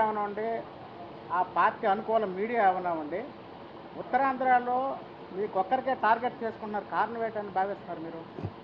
అవనండి ఆ పార్టీ అనుకూల మీడియా అవనవండి ఉత్తరాంధ్రలో మీకు ఒక్కరికే టార్గెట్ చేసుకున్నారు కారణం ఏంటని భావిస్తున్నారు మీరు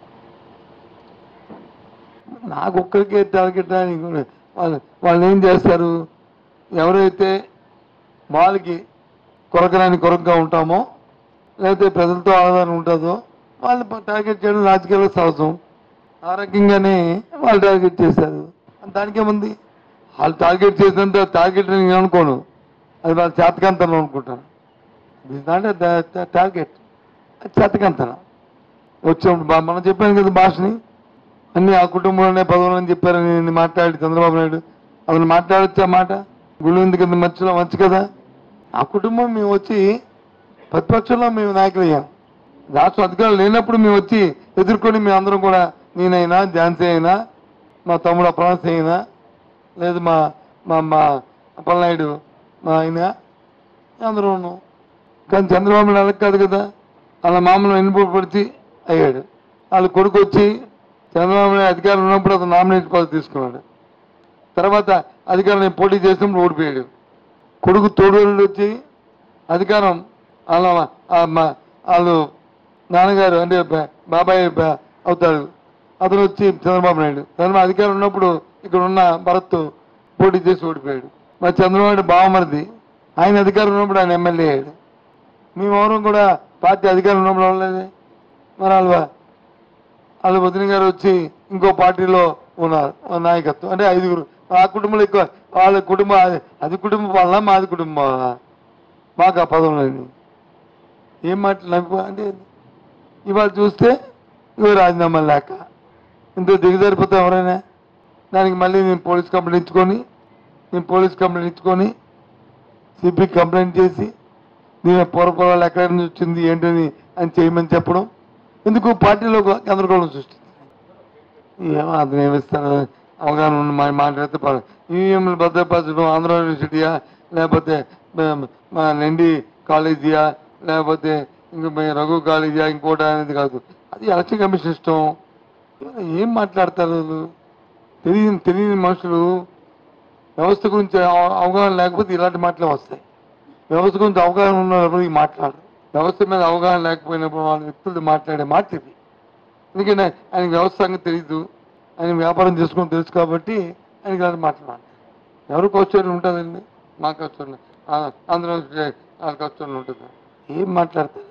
నాకు ఒక్కరికే టార్గెట్ అని వాళ్ళు వాళ్ళు ఏం చేస్తారు ఎవరైతే వాళ్ళకి కొరకరాని కొరకగా ఉంటామో లేకపోతే ప్రజలతో ఆధారం ఉంటుందో వాళ్ళు టార్గెట్ చేయడం రాజకీయాలకు సహజం ఆ రకంగానే వాళ్ళు టార్గెట్ చేశారు దానికేముంది వాళ్ళు టార్గెట్ చేసినంత టార్గెట్ అని నేను అనుకోను అది వాళ్ళ చేతకంతనం అనుకుంటాను దిస్ నాట్ టార్గెట్ అది చేతకంతనం వచ్చినప్పుడు బా- మనం చెప్పాను కదా భాషని అన్ని ఆ కుటుంబంలోనే పదవులు అని చెప్పారని నేను మాట్లాడి చంద్రబాబు నాయుడు అతను మాట్లాడొచ్చా మాట గుళ్ళు ఉంది కదా మధ్యలో మంచి కదా ఆ కుటుంబం మేము వచ్చి ప్రతిపక్షంలో మేము నాయకులు అయ్యాం రాష్ట్ర అధికారులు లేనప్పుడు మేము వచ్చి ఎదుర్కొని మేము అందరం కూడా నేనైనా ఝాన్సీ అయినా మా తమ్ముడు అప్రాన్స్ అయినా లేదు మా మా మా అప్పలనాయుడు మా ఆయన అందరూ ఉన్నాం కానీ చంద్రబాబు నాయుడు అలా కాదు కదా అలా మామూలు ఎన్నిపడిచి అయ్యాడు వాళ్ళ కొడుకు వచ్చి చంద్రబాబు నాయుడు అధికారం ఉన్నప్పుడు అతను నామినేట్ పదవి తీసుకున్నాడు తర్వాత అధికారం నేను పోటీ చేసినప్పుడు ఓడిపోయాడు కొడుకు తోడు వచ్చి అధికారం వాళ్ళ ఆ మా- వాళ్ళు నాన్నగారు అంటే బా- బాబాయ్ బా- అవుతాడు అతను వచ్చి చంద్రబాబు నాయుడు చంద్రబాబు అధికారం ఉన్నప్పుడు ఇక్కడ ఉన్న భరత్ పోటీ చేసి ఓడిపోయాడు మరి చంద్రబాబు నాయుడు బావమరిది ఆయన అధికారం ఉన్నప్పుడు ఆయన ఎమ్మెల్యే అయ్యాడు మేమెవరం కూడా పార్టీ అధికారం ఉన్నప్పుడు అవ్వలేదే మరి వాళ్ళు వాళ్ళ వదిన గారు వచ్చి ఇంకో పార్టీలో ఉన్నారు ఆ నాయకత్వం అంటే ఐదుగురు ఆ కుటుంబంలో ఎక్కువ వాళ్ళ కుటుంబం అది- అది కుటుంబం వాళ్ళ మాది కుటుంబం వాళ్ళ మాకు ఆ పదవులండి ఏం మాటలు నాకు అంటే ఇవాళ చూస్తే ఇవో రాజీనామా లేక ఇంత దిగజారిపోతే ఎవరైనా దానికి మళ్ళీ నేను పోలీస్ కంప్లైంట్ ఇచ్చుకొని నేను పోలీస్ కంప్లైంట్ ఇచ్చుకొని సిపి కంప్లైంట్ చేసి దీని పూర్వపరాలు ఎక్కడి నుంచి వచ్చింది ఏంటని అని చేయమని చెప్పడం ఎందుకు పార్టీలో ఒక గందరగోళం సృష్టించింది ఏమో అతను ఏమిస్తాడు అవగాహన ఉన్న మా మాట్లాడితే ఈవీఎంలు భద్రపరచడం ఆంధ్ర యూనివర్సిటీయా లేకపోతే మ- మా నెండి కాలేజీయా లేకపోతే ఇంక మీ రఘు కాలేజీయా ఇంకోటి అనేది కాదు అది ఎలక్షన్ కమిషన్ ఇష్టం ఏం మాట్లాడతారు వీళ్ళు? తెలియని తెలియని మనుషులు వ్యవస్థ గురించి అవ- అవగాహన లేకపోతే ఇలాంటి మాటలే వస్తాయి వ్యవస్థ గురించి అవగాహన ఉన్నప్పుడు ఈ మాట్లాడరు వ్యవస్థ మీద అవగాహన లేకపోయినప్పుడు వాళ్ళ వ్యక్తులు మాట్లాడే మాట ఇది ఎందుకంటే ఆయనకి వ్యవస్థ సంగతి తెలీదు ఆయన వ్యాపారం చేసుకుని తెలుసు కాబట్టి ఆయనకి ఇలాంటి మాట్లాడాలి ఎవరు క్వశ్చన్ ఉంటుందండి మా క్వశ్చన్ ఆంధ్ర వాళ్ళ క్వశ్చన్ ఉంటుంది ఏం మాట్లాడతారు